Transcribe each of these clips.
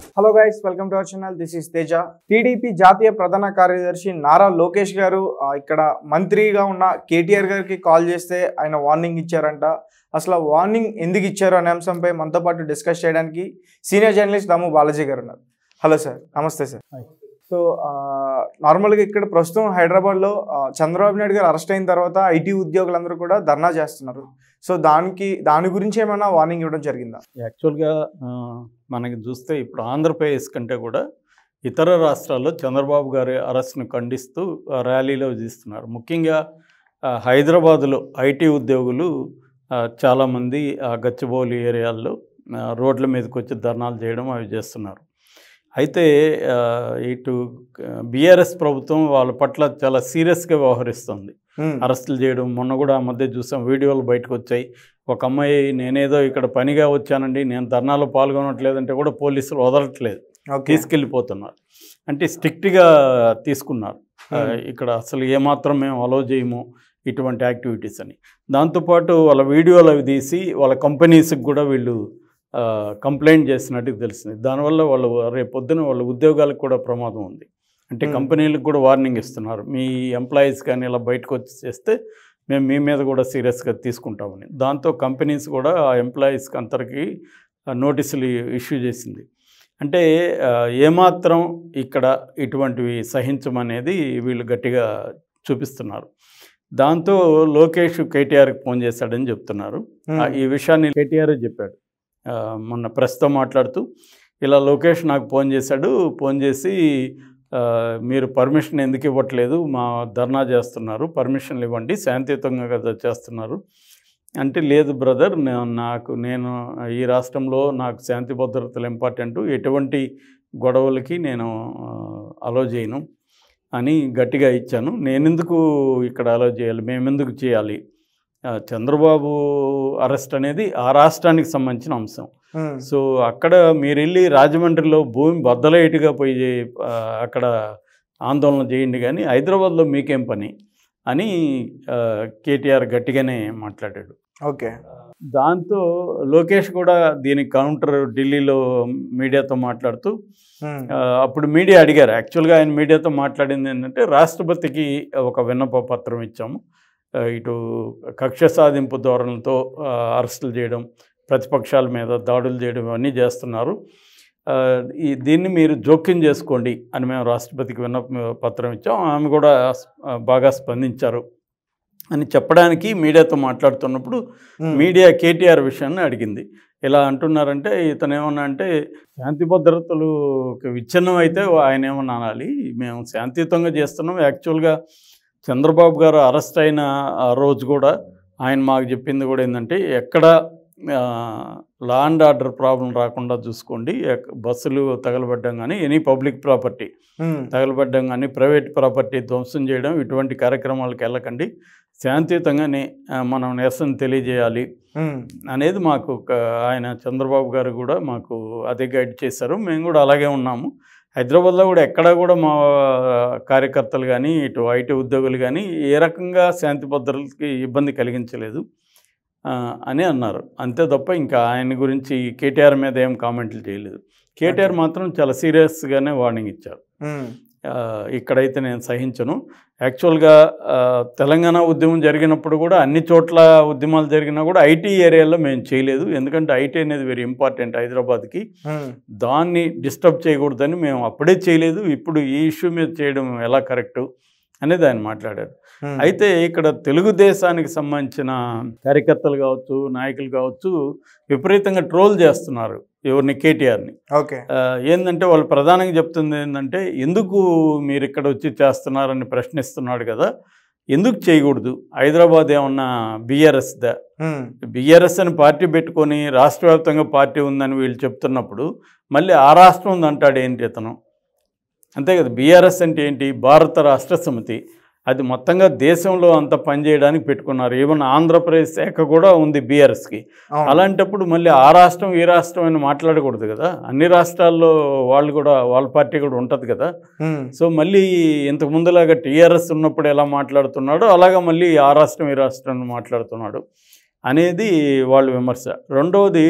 Hello guys welcome to our channel this is Teja TDP జాతీయ ప్రధాన కార్యదర్శి నారా లోకేష్ గారు ఆ, ఇక్కడ మంత్రిగా ఉన్న కేటీఆర్ గారికి కాల్ చేస్తే ఆయన వార్నింగ్ ఇచ్చారంట అసలు ఆ వార్నింగ్ ఎందుకు ఇచ్చారు అనే అంశంపై మనతో పాటు డిస్కస్ చేయడానికి సీనియర్ జర్నలిస్ట్ దాము బాలాజీ గారు ఉన్నారు హలో సార్ నమస్తే సార్ Hi. సో నార్మల్గా ఇక్కడ ప్రస్తుతం హైదరాబాద్లో ఆ, చంద్రబాబు నాయుడు గారు అరెస్ట్ అయిన తర్వాత ఐటీ ఉద్యోగులందరూ కూడా ధర్నా చేస్తున్నారు సో దానికి దాని గురించి ఏమైనా వార్నింగ్ ఇవ్వడం జరిగిందా యాక్చువల్గా ఆ, మనకి చూస్తే ఇప్పుడు ఆంధ్రప్రదేశ్ కంటే కూడా ఇతర రాష్ట్రాల్లో చంద్రబాబు గారి అరెస్ట్ను ఖండిస్తూ ఆ, ర్యాలీలో తీస్తున్నారు ముఖ్యంగా ఆ, హైదరాబాదులో ఐటీ ఉద్యోగులు ఆ, చాలామంది ఆ గచ్చిబౌలి ఏరియాల్లో ఆ, రోడ్ల మీదకి వచ్చి ధర్నాలు చేయడం అవి చేస్తున్నారు అయితే ఆ, ఇటు బీఆర్ఎస్ ప్రభుత్వం వాళ్ళ పట్ల చాలా సీరియస్గా వ్యవహరిస్తుంది ఉమ్, అరెస్టులు చేయడం మొన్న కూడా ఆ మధ్య చూసాం వీడియోలు బయటకు వచ్చాయి ఒక అమ్మాయి నేనేదో ఇక్కడ పనిగా వచ్చానండి నేను ధర్నాలో పాల్గొనట్లేదంటే కూడా పోలీసులు వదలట్లేదు ఓకే తీసుకెళ్ళిపోతున్నారు అంటే స్ట్రిక్ట్గా తీసుకున్నారు ఆ, Hmm. ఇక్కడ అసలు ఏమాత్రం మేము అలో చేయము ఇటువంటి యాక్టివిటీస్ అని దాంతోపాటు వాళ్ళ వీడియోలు అవి తీసి వాళ్ళ కంపెనీస్కి కూడా వీళ్ళు ఆ, కంప్లైంట్ చేసినట్టు తెలిసింది దానివల్ల వాళ్ళు రేపు పొద్దున వాళ్ళ ఉద్యోగాలకు కూడా ప్రమాదం ఉంది అంటే Hmm. కంపెనీలకు కూడా వార్నింగ్ ఇస్తున్నారు మీ ఎంప్లాయీస్ కానీ ఇలా బయటకు వచ్చి చేస్తే మేము మీ మీద కూడా సీరియస్గా తీసుకుంటామని దాంతో కంపెనీస్ కూడా ఆ ఎంప్లాయీస్కి అందరికీ ఆ, నోటీసులు ఇష్యూ చేసింది అంటే ఆ, ఏమాత్రం ఇక్కడ ఇటువంటివి సహించమనేది వీళ్ళు గట్టిగా చూపిస్తున్నారు దాంతో లోకేష్ కేటీఆర్కి ఫోన్ చేశాడని చెప్తున్నారు ఉమ్, ఆ, ఈ విషయాన్ని కేటీఆర్ చెప్పాడు ఆ, మొన్న ప్రెస్తో మాట్లాడుతూ ఇలా లోకేష్ నాకు ఫోన్ చేశాడు ఫోన్ చేసి ఆ, మీరు పర్మిషన్ ఎందుకు ఇవ్వట్లేదు మా ధర్నా చేస్తున్నారు పర్మిషన్లు ఇవ్వండి శాంతియుతంగా కదా చేస్తున్నారు అంటే లేదు బ్రదర్ నే- నాకు నేను ఈ రాష్ట్రంలో నాకు శాంతి భద్రతలు ఇంపార్టెంట్ ఎటువంటి గొడవలకి నేను అలో చేయను అని గట్టిగా ఇచ్చాను నేనెందుకు ఇక్కడ అలో చేయాలి మేమెందుకు చేయాలి ఆ, చంద్రబాబు అరెస్ట్ అనేది ఆ రాష్ట్రానికి సంబంధించిన అంశం ఉమ్, సో అక్కడ మీరు వెళ్ళి రాజమండ్రిలో భూమి బద్దలైట్గా పోయి ఆ, అక్కడ ఆందోళన చేయండి కానీ హైదరాబాద్లో మీకేం పని అని ఆ, కేటీఆర్ గట్టిగానే మాట్లాడాడు ఓకే దాంతో లోకేష్ కూడా దీనికి కౌంటర్ ఢిల్లీలో మీడియాతో మాట్లాడుతూ ఉమ్, ఆ, అప్పుడు మీడియా అడిగారు యాక్చువల్గా ఆయన మీడియాతో మాట్లాడింది ఏంటంటే రాష్ట్రపతికి ఒక విన్నప పత్రం ఇచ్చాము ఆ, ఇటు కక్ష సాధింపు ధోరణులతో ఆ, అరెస్టులు చేయడం ప్రతిపక్షాల మీద దాడులు చేయడం ఇవన్నీ చేస్తున్నారు ఆ, ఈ దీన్ని మీరు జోక్యం చేసుకోండి అని మేము రాష్ట్రపతికి విన్నప పత్రం ఇచ్చాం ఆమె కూడా ఆ, బాగా స్పందించారు అని చెప్పడానికి మీడియాతో మాట్లాడుతున్నప్పుడు ఉమ్, మీడియా కేటీఆర్ విషయాన్ని అడిగింది ఇలా అంటున్నారంటే ఇతను ఏమన్నా అంటే శాంతి భద్రతలు విచ్ఛిన్నం అయితే ఆయన ఏమన్నా అనాలి మేము శాంతియుతంగా చేస్తున్నాం యాక్చువల్గా చంద్రబాబు గారు అరెస్ట్ అయిన ఆ రోజు కూడా ఆయన మాకు చెప్పింది కూడా ఏంటంటే ఎక్కడ లా అండ్ ఆర్డర్ ప్రాబ్లం రాకుండా చూసుకోండి ఎక్- బస్సులు తగలబడ్డం కానీ ఎనీ పబ్లిక్ ప్రాపర్టీ ఉమ్, తగలబడ్డం కానీ ప్రైవేట్ ప్రాపర్టీ ధ్వంసం చేయడం ఇటువంటి కార్యక్రమాలకు వెళ్ళకండి శాంతియుతంగానే ఆ, మనం నిరసన తెలియజేయాలి ఉమ్, అనేది మాకు ఒక ఆయన చంద్రబాబు గారు కూడా మాకు అదే గైడ్ చేశారు మేము కూడా అలాగే ఉన్నాము హైదరాబాద్లో కూడా ఎక్కడా కూడా మా కార్యకర్తలు కానీ ఇటు ఐటీ ఉద్యోగులు కానీ ఏ రకంగా శాంతి భద్రతలకి ఇబ్బంది కలిగించలేదు ఆ, అని అన్నారు అంతే తప్ప ఇంకా ఆయన గురించి కేటీఆర్ మీద ఏం కామెంట్లు చేయలేదు కేటీఆర్ మాత్రం చాలా సీరియస్గానే వార్నింగ్ ఇచ్చారు ఉమ్, ఆ, ఇక్కడైతే నేను సహించను యాక్చువల్గా ఆ, తెలంగాణ ఉద్యమం జరిగినప్పుడు కూడా అన్ని చోట్ల ఉద్యమాలు జరిగినా కూడా ఐటీ ఏరియాలో మేము చేయలేదు ఎందుకంటే ఐటీ అనేది వెరీ ఇంపార్టెంట్ హైదరాబాద్కి ఉమ్, దాన్ని డిస్టర్బ్ చేయకూడదని మేము అప్పుడే చేయలేదు ఇప్పుడు ఈ ఇష్యూ మీద చేయడం ఎలా కరెక్టు అనేది ఆయన మాట్లాడారు ఉమ్, అయితే ఇక్కడ తెలుగుదేశానికి సంబంధించిన కార్యకర్తలు కావచ్చు నాయకులు కావచ్చు విపరీతంగా ట్రోల్ చేస్తున్నారు ఎవరిని కేటీఆర్ని ఓకే ఆ, ఏంటంటే వాళ్ళు ప్రధానంగా చెప్తుంది ఏంటంటే ఎందుకు మీరు ఇక్కడ వచ్చి చేస్తున్నారని ప్రశ్నిస్తున్నాడు కదా ఎందుకు చేయకూడదు హైదరాబాద్ ఏమన్నా బీఆర్ఎస్దా ఉమ్, బీఆర్ఎస్ అని పార్టీ పెట్టుకొని రాష్ట్ర వ్యాప్తంగా పార్టీ ఉందని వీళ్ళు చెప్తున్నప్పుడు మళ్ళీ ఆ రాష్ట్రం ఉందంటాడు ఏంటి ఇతను అంతే కదా బీఆర్ఎస్ అంటే ఏంటి భారత రాష్ట్ర సమితి అది మొత్తంగా దేశంలో అంత పనిచేయడానికి పెట్టుకున్నారు ఈవెన్ ఆంధ్రప్రదేశ్ శాఖ కూడా ఉంది బీఆర్ఎస్కి అవును. అలాంటప్పుడు మళ్ళీ ఆ రాష్ట్రం ఈ రాష్ట్రం అని మాట్లాడకూడదు కదా అన్ని రాష్ట్రాల్లో వాళ్ళు కూడా వాళ్ళ పార్టీ కూడా ఉంటుంది కదా ఉమ్, సో మళ్ళీ ఇంతకు ముందులాగా టీఆర్ఎస్ ఉన్నప్పుడు ఎలా మాట్లాడుతున్నాడో అలాగా మళ్ళీ ఆ రాష్ట్రం ఈ రాష్ట్రం అని మాట్లాడుతున్నాడు అనేది వాళ్ళ విమర్శ రెండవది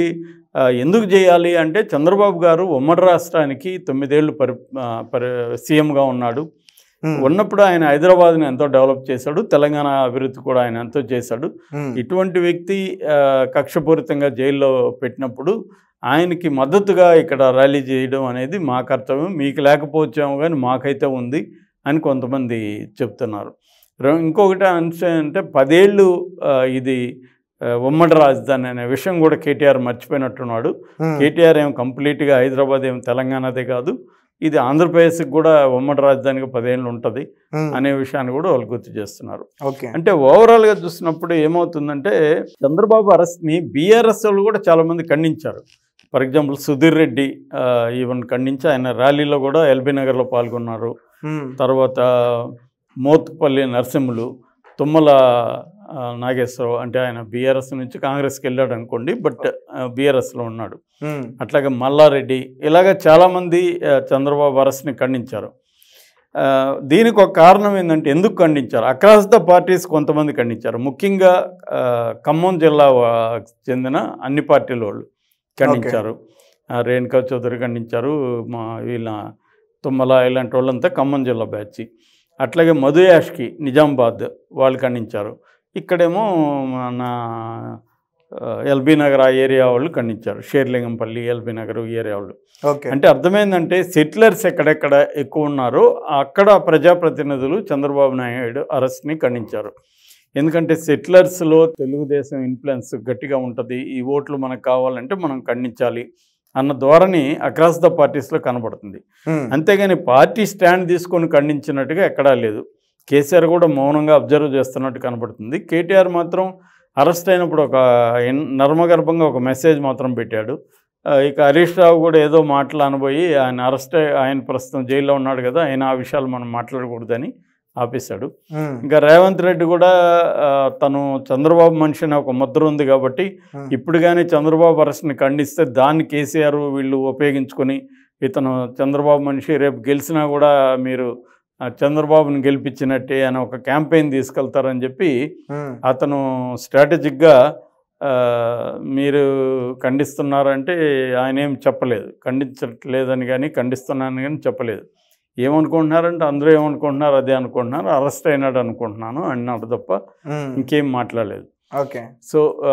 ఆ, ఎందుకు చేయాలి అంటే చంద్రబాబు గారు ఉమ్మడి రాష్ట్రానికి తొమ్మిదేళ్ళు పరి ఆ, పరి సీఎంగా ఉన్నాడు ఉమ్, ఉన్నప్పుడు ఆయన హైదరాబాద్ని ఎంతో డెవలప్ చేశాడు తెలంగాణ అభివృద్ధి కూడా ఆయన ఎంతో చేశాడు ఉమ్, ఇటువంటి వ్యక్తి ఆ, కక్షపూరితంగా జైల్లో పెట్టినప్పుడు ఆయనకి మద్దతుగా ఇక్కడ ర్యాలీ చేయడం అనేది మా కర్తవ్యం మీకు లేకపోవచ్చాము కానీ మాకైతే ఉంది అని కొంతమంది చెప్తున్నారు రె- ఇంకొకటి అంశం అంటే పదేళ్ళు ఆ, ఇది ఆ, ఉమ్మడి రాజధాని అనే విషయం కూడా కేటీఆర్ మర్చిపోయినట్టున్నాడు ఉమ్, కేటీఆర్ ఏం కంప్లీట్గా హైదరాబాద్ ఏం తెలంగాణదే కాదు ఇది ఆంధ్రప్రదేశ్కి కూడా ఉమ్మడి రాజధానికి పదేళ్ళు ఉంటుంది ఉమ్, అనే విషయాన్ని కూడా వాళ్ళు గుర్తు చేస్తున్నారు ఓకే అంటే ఓవరాల్గా చూసినప్పుడు ఏమవుతుందంటే చంద్రబాబు అరెస్ట్ని బీఆర్ఎస్ వాళ్ళు కూడా చాలామంది ఖండించారు ఫర్ ఎగ్జాంపుల్ సుధీర్ రెడ్డి ఆ, ఈవెన్ ఖండించి ఆయన ర్యాలీలో కూడా ఎల్బీ నగర్లో పాల్గొన్నారు ఉమ్, తర్వాత మోత్పల్లి నరసింహులు తుమ్మల ఆ, నాగేశ్వరరావు అంటే ఆయన బీఆర్ఎస్ నుంచి కాంగ్రెస్కి వెళ్ళాడు అనుకోండి బట్ బీఆర్ఎస్లో ఉన్నాడు ఉమ్, అట్లాగే మల్లారెడ్డి ఇలాగ చాలామంది ఆ, చంద్రబాబు అరెస్ట్ని ఖండించారు ఆ, దీనికి ఒక కారణం ఏంటంటే ఎందుకు ఖండించారు అక్రాస్ ద పార్టీస్ కొంతమంది ఖండించారు ముఖ్యంగా ఆ, ఖమ్మం జిల్లా వా- చెందిన అన్ని పార్టీల వాళ్ళు ఖండించారు ఆ, రేణుకా చౌదరి ఖండించారు మా వీళ్ళ తుమ్మల ఇలాంటి వాళ్ళంతా ఖమ్మం జిల్లా బ్యాచ్ అట్లాగే మధు యాష్కి నిజామాబాద్ వాళ్ళు ఖండించారు ఇక్కడేమో మన ఆ, ఎల్బీ నగర్ ఆ ఏరియా వాళ్ళు ఖండించారు షేర్లింగంపల్లి ఎల్బీ నగర్ ఈ ఏరియా వాళ్ళు ఓకే అంటే అర్థమైందంటే సెటిలర్స్ ఎక్కడెక్కడ ఎక్కువ ఉన్నారో అక్కడ ప్రజాప్రతినిధులు చంద్రబాబు నాయుడు అరెస్ట్ని ఖండించారు ఎందుకంటే సెటిలర్స్లో తెలుగుదేశం ఇన్ఫ్లుయెన్స్ గట్టిగా ఉంటుంది ఈ ఓట్లు మనకు కావాలంటే మనం ఖండించాలి అన్న ధోరణి అక్రాస్ ద పార్టీస్లో కనబడుతుంది ఉమ్, అంతేగాని పార్టీ స్టాండ్ తీసుకొని ఖండించినట్టుగా ఎక్కడా లేదు కేసీఆర్ కూడా మౌనంగా అబ్జర్వ్ చేస్తున్నట్టు కనబడుతుంది కేటీఆర్ మాత్రం అరెస్ట్ అయినప్పుడు ఒక ఇన్- నర్మగర్భంగా ఒక మెసేజ్ మాత్రం పెట్టాడు ఆ, ఇక హరీష్ రావు కూడా ఏదో మాటలు అనబోయి ఆయన అరెస్ట్ అయ్యి- ఆయన ప్రస్తుతం జైల్లో ఉన్నాడు కదా ఆయన ఆ విషయాలు మనం మాట్లాడకూడదని ఆపేశాడు ఉమ్, ఇంకా రేవంత్ రెడ్డి కూడా ఆ, తను చంద్రబాబు మనిషి అనే ఒక ముద్ర ఉంది కాబట్టి ఉమ్, ఇప్పుడు కానీ చంద్రబాబు అరెస్ట్ని ఖండిస్తే దాన్ని కేసీఆర్ వీళ్ళు ఉపయోగించుకొని ఇతను చంద్రబాబు మనిషి రేపు గెలిచినా కూడా మీరు ఆ, చంద్రబాబుని గెలిపించినట్టే అని ఒక క్యాంపెయిన్ తీసుకెళ్తారని చెప్పి ఉమ్, అతను స్ట్రాటజిక్గా ఆ, మీరు ఖండిస్తున్నారంటే ఆయన ఏం చెప్పలేదు ఖండించట్లేదని కానీ ఖండిస్తున్నాను కానీ చెప్పలేదు ఏమనుకుంటున్నారంటే అందరూ ఏమనుకుంటున్నారు అదే అనుకుంటున్నారు అరెస్ట్ అయినాడు అనుకుంటున్నాను అన్నాడు తప్ప ఉమ్, ఇంకేం మాట్లాడలేదు ఓకే సో ఆ,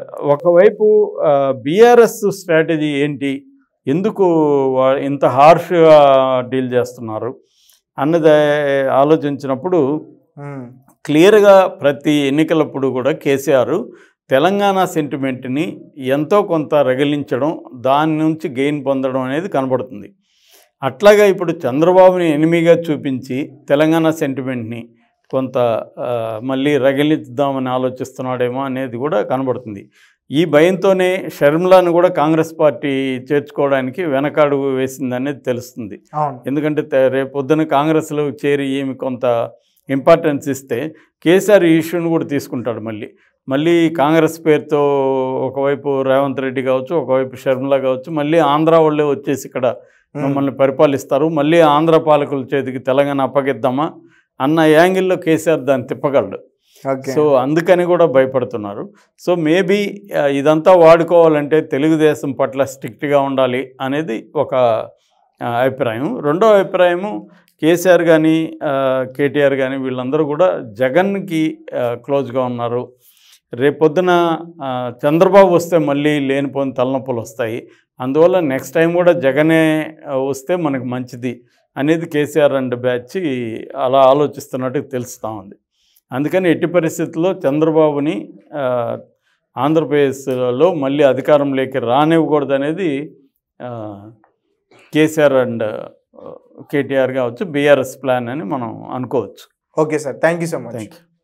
ఒకవైపు బీఆర్ఎస్ స్ట్రాటజీ ఏంటి ఎందుకు వా- ఇంత హార్ష్గా డీల్ చేస్తున్నారు అన్నది ఆలోచించినప్పుడు ఉమ్, క్లియర్గా ప్రతి ఎన్నికలప్పుడు కూడా కేసీఆర్ తెలంగాణ సెంటిమెంట్ని ఎంతో కొంత రగిలించడం దాని నుంచి గెయిన్ పొందడం అనేది కనబడుతుంది అట్లాగా ఇప్పుడు చంద్రబాబుని ఎనిమిగా చూపించి తెలంగాణ సెంటిమెంట్ని కొంత ఆ, మళ్ళీ రగిలిద్దామని ఆలోచిస్తున్నాడేమో అనేది కూడా కనబడుతుంది ఈ భయంతోనే షర్మిలాను కూడా కాంగ్రెస్ పార్టీ చేర్చుకోవడానికి వెనకాడుగు వేసిందనేది తెలుస్తుంది అవును ఎందుకంటే తే- రేపు పొద్దున కాంగ్రెస్లో చేరి ఏమి కొంత ఇంపార్టెన్స్ ఇస్తే కేసీఆర్ ఈ ఇష్యూని కూడా తీసుకుంటాడు మళ్ళీ మళ్ళీ కాంగ్రెస్ పేరుతో ఒకవైపు రేవంత్ రెడ్డి కావచ్చు ఒకవైపు షర్మిల కావచ్చు మళ్ళీ ఆంధ్ర వాళ్ళే వచ్చేసి ఇక్కడ ఉమ్, మమ్మల్ని పరిపాలిస్తారు మళ్ళీ ఆంధ్ర పాలకుల చేతికి తెలంగాణ అప్పగిద్దామా అన్న యాంగిల్లో కేసీఆర్ దాన్ని తిప్పగలడు ఓకే సో అందుకని కూడా భయపడుతున్నారు సో మేబీ ఇదంతా వాడుకోవాలంటే తెలుగుదేశం పట్ల స్ట్రిక్ట్గా ఉండాలి అనేది ఒక ఆ, అభిప్రాయం రెండో అభిప్రాయము కేసీఆర్ కానీ కేటీఆర్ కానీ వీళ్ళందరూ కూడా జగన్కి క్లోజ్గా ఉన్నారు రేపొద్దున ఆ, చంద్రబాబు వస్తే మళ్ళీ లేనిపోని తలనొప్పులు వస్తాయి అందువల్ల నెక్స్ట్ టైం కూడా జగనే ఆ, వస్తే మనకు మంచిది అనేది కేసీఆర్ అండ్ బ్యాచ్ అలా ఆలోచిస్తున్నట్టు తెలుస్తూ ఉంది అందుకని ఎట్టి పరిస్థితుల్లో చంద్రబాబుని ఆ, ఆంధ్రప్రదేశ్లో మళ్ళీ అధికారంలోకి రానివ్వకూడదు అనేది ఆ, కేసీఆర్ అండ్ కేటీఆర్ కావచ్చు బీఆర్ఎస్ ప్లాన్ అని మనం అనుకోవచ్చు okay sir thank you so much thank you